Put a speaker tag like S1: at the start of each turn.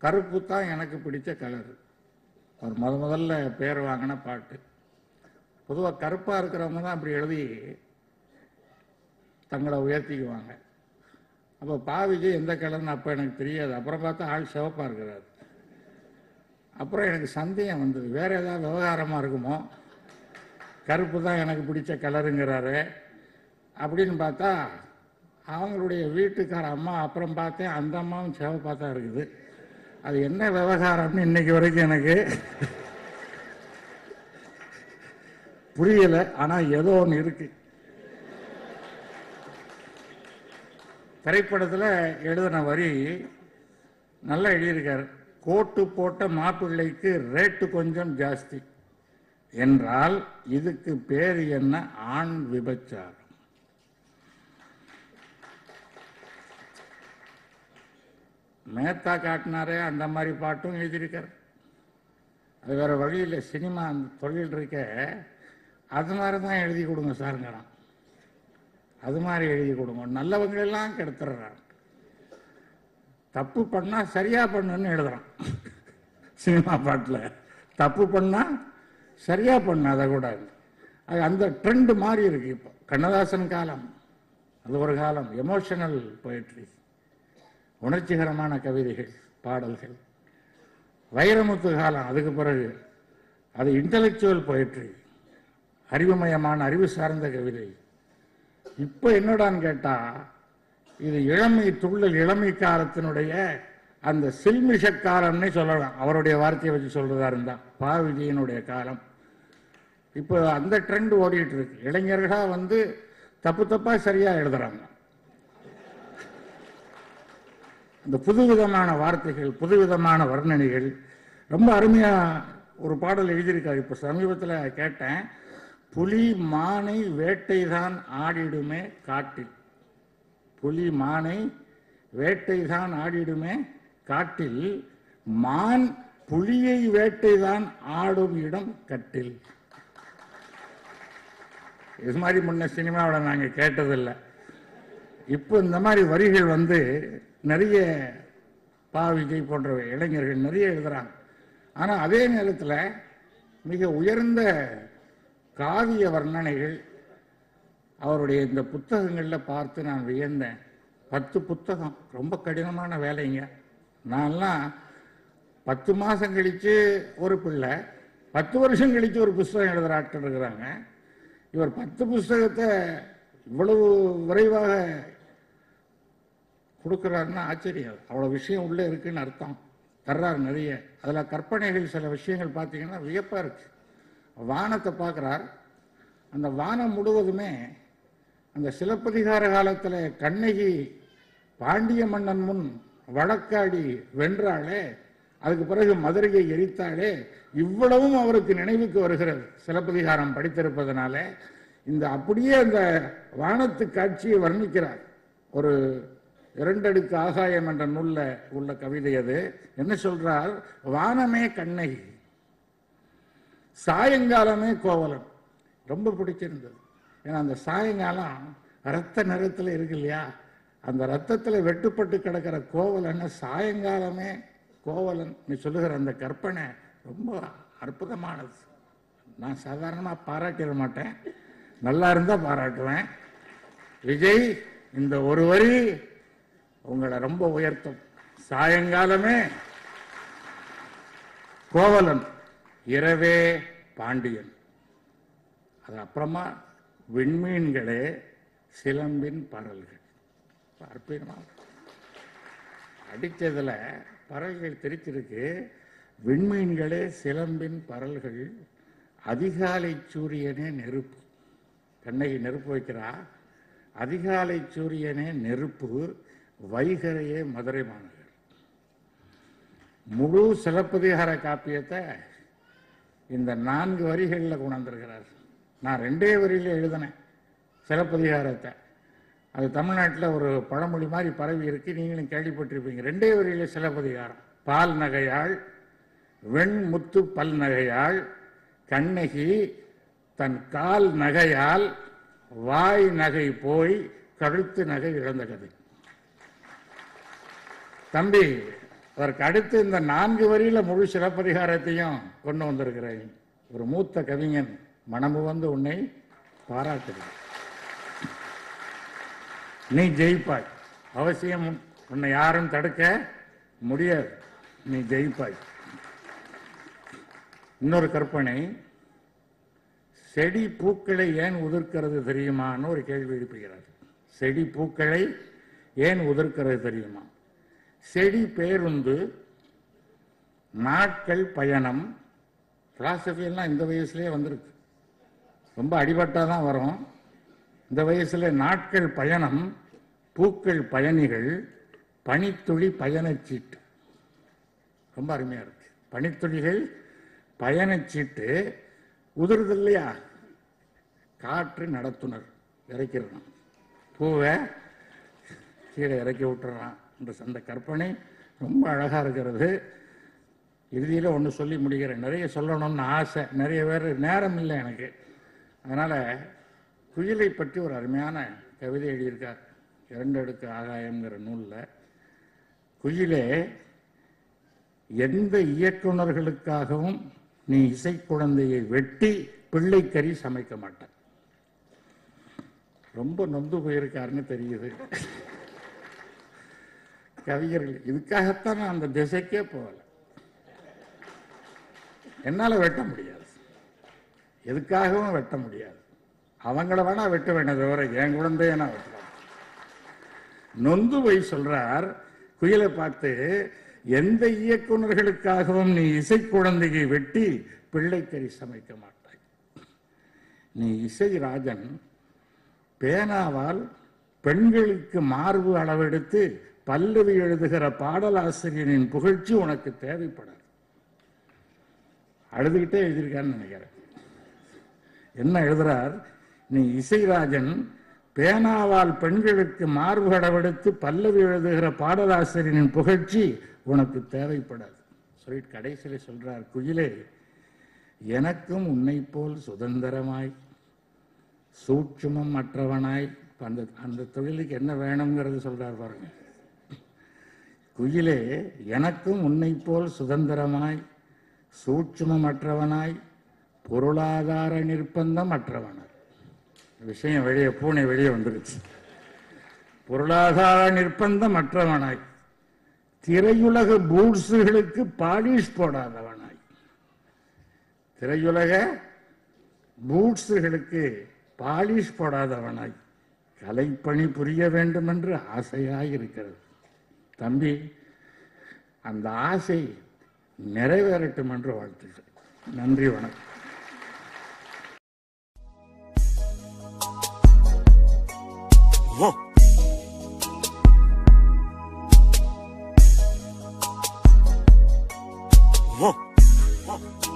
S1: கருப்பு தான் எனக்கு பிடிச்ச கலர் அவர் முத முதல்ல பேர் வாங்கின பாட்டு பொதுவாக கருப்பாக இருக்கிறவங்க தான் அப்படி எழுதி தங்களை உயர்த்திக்குவாங்க அப்போ பா விஜய் எந்த கலர்னு அப்போ எனக்கு தெரியாது அப்புறம் பார்த்தா ஆள் சிவப்பாக இருக்கிறார் அப்புறம் எனக்கு சந்தேகம் வந்தது வேற ஏதாவது விவகாரமாக இருக்குமோ கருப்பு தான் எனக்கு பிடிச்ச கலருங்கிறாரு அப்படின்னு பார்த்தா அவங்களுடைய வீட்டுக்கார அம்மா அப்புறம் பார்த்தேன் அந்த அம்மாவும் சிவப்பாக தான் இருக்குது அது என்ன விவகாரம்னு இன்னைக்கு வரைக்கும் எனக்கு புரியல ஆனா ஏதோ ஒன்று இருக்கு திரைப்படத்தில் எழுதின வரி நல்லா எழுதியிருக்காரு கோட்டு போட்ட மாப்பிள்ளைக்கு ரேட்டு கொஞ்சம் ஜாஸ்தி என்றால் இதுக்கு பேர் என்ன ஆண் விபச்சாரம் மேத்தா காட்டினாரே அந்த மாதிரி பாட்டும் எழுதியிருக்கார் அது வேற வழியில் சினிமா அந்த தொழில் இருக்க அது மாதிரி தான் எழுதி கொடுங்க சாருங்கிறான் அது மாதிரி எழுதி கொடுங்க நல்லவங்களெல்லாம் கெடுத்துடுறான் தப்பு பண்ணா சரியா பண்ணுன்னு எழுதுறான் சினிமா பாட்டில் தப்பு பண்ணா சரியா பண்ண அதை கூட அது அந்த ட்ரெண்ட் மாறி இருக்கு இப்போ கண்ணதாசன் காலம் அது ஒரு காலம் எமோஷனல் poetry உணர்ச்சிகரமான கவிதைகள் பாடல்கள் வைரமுத்து காலம் அதுக்கு பிறகு அது இன்டலெக்சுவல் poetry அறிவுமயமான அறிவு சார்ந்த கவிதை இப்போ என்னடான்னு கேட்டா இது இளமை துள்ளல் இளமை காலத்தினுடைய அந்த சில்மிஷ காலம்னே சொல்லலாம் அவருடைய வார்த்தையை வச்சு சொல்றதா இருந்தா பா விஜயனுடைய காலம் இப்போ அந்த ட்ரெண்ட் ஓடிட்டு இருக்கு இளைஞர்களா வந்து தப்பு தப்பா சரியா எழுதுறாங்க இந்த புதுவிதமான வார்த்தைகள் புதுவிதமான வர்ணனைகள் ரொம்ப அருமையா ஒரு பாடல் எழுதியிருக்காரு இப்ப சமீபத்தில் கேட்டேன் புலி மானை வேட்டைதான் ஆடிடுமே காட்டில் புலி மானை வேட்டைதான் ஆடிடுமே காட்டில் மான் புலியை வேட்டைதான் ஆடும் இடம் கட்டில் இது மாதிரி முன்ன சினிமாவில் நாங்கள் கேட்டதில்லை இப்போ இந்த மாதிரி வரிகள் வந்து நிறைய பா விஜய் போன்ற இளைஞர்கள் நிறைய எழுதுறாங்க ஆனால் அதே நேரத்தில் மிக உயர்ந்த காவிய வர்ணனைகள் அவருடைய இந்த புத்தகங்களில் பார்த்து நான் வியந்தேன் பத்து புத்தகம் ரொம்ப கடினமான வேலைங்க நான்லாம் பத்து மாதம் கழித்து ஒரு பிள்ளை பத்து வருஷம் கழித்து ஒரு புஸ்தகம் எழுதுகிற ஆட்கள் இருக்கிறாங்க இவர் பத்து புஸ்தகத்தை இவ்வளவு விரைவாக கொடுக்குறாருன்னா ஆச்சரியம் அவ்வளோ விஷயம் உள்ளே இருக்குன்னு அர்த்தம் தர்றாரு நிறைய அதில் கற்பனைகள் சில விஷயங்கள் பார்த்தீங்கன்னா வியப்பாக இருக்கு வானத்தை பார்க்குறார் அந்த வானம் முழுவதுமே அந்த சிலப்பதிகார காலத்தில் கண்ணகி பாண்டிய மன்னன் முன் வழக்காடி வென்றாளே அதுக்கு பிறகு மதுரையை எரித்தாளே இவ்வளவும் அவருக்கு நினைவுக்கு வருகிறது சிலப்பதிகாரம் படித்திருப்பதனால இந்த அப்படியே அந்த வானத்து காட்சியை வர்ணிக்கிறார் ஒரு இரண்டடுக்கு ஆகாயம் என்ற நூல்ல உள்ள கவிதை அது என்ன சொல்றார் வானமே கண்ணகி சாயங்காலமே கோவலன் ரொம்ப பிடிச்சிருந்தது ஏன்னா அந்த சாயங்காலம் ரத்த நிறத்தில் இருக்கு இல்லையா அந்த ரத்தத்துல வெட்டுப்பட்டு கிடக்கிற கோவலன்னு சாயங்காலமே கோவலன் நீ சொல்லுகிற அந்த கற்பனை ரொம்ப அற்புதமானது நான் சாதாரணமாக பாராட்டிட மாட்டேன் நல்லா இருந்தா பாராட்டுவேன் விஜய் இந்த ஒரு வரி உங்களை ரொம்ப உயர்த்தும் சாயங்காலமே கோவலன் இரவே பாண்டியன் அது அப்புறமா விண்மீன்களே சிலம்பின் பரல்கள் அற்புதமா அடித்ததுல பறவைகள் தெரிச்சிருக்கு விண்மீன்களே சிலம்பின் பரல்கள் அதிகாலை சூரியனே நெருப்பு கண்ணகி நெருப்பு வைக்கிறா அதிகாலை சூரியனே நெருப்பு வைகரையே மதுரை மாநகர் முழு சிலப்பதிகார காப்பியத்தை இந்த நான்கு வரிகளில் கொண்டாந்துருக்கிறார் நான் ரெண்டே வரியில் எழுதினேன் சிலப்பதிகாரத்தை அது தமிழ்நாட்டில் ஒரு பழமொழி மாதிரி பரவி இருக்கு நீங்களும் கேள்விப்பட்டிருப்பீங்க ரெண்டே வரியில் சிலப்பதிகாரம் பால் நகையாள் வெண்முத்து பல் நகையாள் கண்ணகி தன் கால் நகையால் வாய் நகை போய் கழுத்து நகை இழந்த கதை தம்பி அதற்கு அடுத்து இந்த நான்கு வரியில முழு சிலப்பதிகாரத்தையும் கொண்டு வந்திருக்கிறேன் ஒரு மூத்த கவிஞன் மனமு வந்து உன்னை பாராட்டுகிறேன் நீ ஜெயிப்பாய் அவசியம் உன்னை யாரும் தடுக்க முடியாது நீ ஜெயிப்பாய் இன்னொரு கற்பனை செடி பூக்களை ஏன் உதிர்க்கிறது தெரியுமான்னு ஒரு கேள்வி எழுப்புகிறார் செடி பூக்களை ஏன் உதிர்க்கிறது தெரியுமா செடி பேருந்து நாட்கள் பயணம் philosophy எல்லாம் இந்த வயசுலயே வந்திருக்கு ரொம்ப அடிபட்டாதான் தான் வரும் இந்த வயசுல நாட்கள் பயணம் பூக்கள் பயணிகள் பனித்துளி பயணச்சீட்டு ரொம்ப அருமையா இருக்கு பனித்துளிகள் பயணச்சீட்டு உதிருது இல்லையா காற்று நடத்துனர் இறக்கிடணும் பூவை கீழே இறக்கி விட்டுறான் என்ற அந்த கற்பனை ரொம்ப அழகா இருக்கிறது இறுதியில் ஒன்று சொல்லி முடிக்கிறேன் நிறைய சொல்லணும்னு ஆசை நிறைய பேர் நேரம் இல்லை எனக்கு அதனால் குயிலை பற்றி ஒரு அருமையான கவிதை எழுதியிருக்கார் இரண்டு அடுக்கு ஆகாயம்ங்கிற நூலில் குயிலே எந்த இயக்குனர்களுக்காகவும் நீ இசை குழந்தையை வெட்டி பிள்ளைக்கறி சமைக்க மாட்ட ரொம்ப நொந்து போயிருக்காருன்னு தெரியுது கவிஞர்கள் இதுக்காகத்தான் நான் அந்த திசைக்கே போகல என்னால வெட்ட முடியாது எதுக்காகவும் வெட்ட முடியாது அவங்கள வேணா வெட்ட வேண்டிய தவிர என் குழந்தைய நான் வெட்டலாம் நொந்து போய் சொல்றார் குயிலை பார்த்து எந்த இயக்குனர்களுக்காகவும் நீ இசை குழந்தையை வெட்டி பிள்ளைக்கறி சமைக்க மாட்டாய் நீ இசை ராஜன் பேனாவால் பெண்களுக்கு மார்பு அளவெடுத்து பல்லவி எழுதுகிற பாடலாசிரியரின் புகழ்ச்சி உனக்கு தேவைப்படாது அழுதுகிட்டே எழுதியிருக்கான்னு நினைக்கிறேன் என்ன எழுதுறார் நீ இசைராஜன் பேனாவால் பெண்களுக்கு மார்பு அளவெடுத்து பல்லவி எழுதுகிற பாடலாசிரியரின் புகழ்ச்சி உனக்கு தேவைப்படாது சொல்லிட்டு கடைசியில சொல்றார் குயிலே எனக்கும் உன்னை போல் சுதந்திரமாய் சூட்சுமம் அற்றவனாய் இப்ப அந்த அந்த தொழிலுக்கு என்ன வேணுங்கிறது சொல்றார் பாருங்க குயிலே எனக்கும் உன்னை போல் சுதந்திரமாய் சூட்சுமமற்றவனாய் பொருளாதார நிர்பந்தம் அற்றவனாய் விஷயம் வெளியே பூனை வெளியே வந்துருச்சு பொருளாதார நிர்பந்தம் அற்றவனாய் திரையுலக பூட்ஸுகளுக்கு பாலிஷ் போடாதவனாய் திரையுலக பூட்ஸுகளுக்கு பாலிஷ் போடாதவனாய் கலைப்பணி புரிய வேண்டும் என்று ஆசையாய் இருக்கிறது தம்பி அந்த ஆசை நிறைவேறட்டும் என்று வாழ்த்துகிறேன் நன்றி வணக்கம்
S2: One. One. One.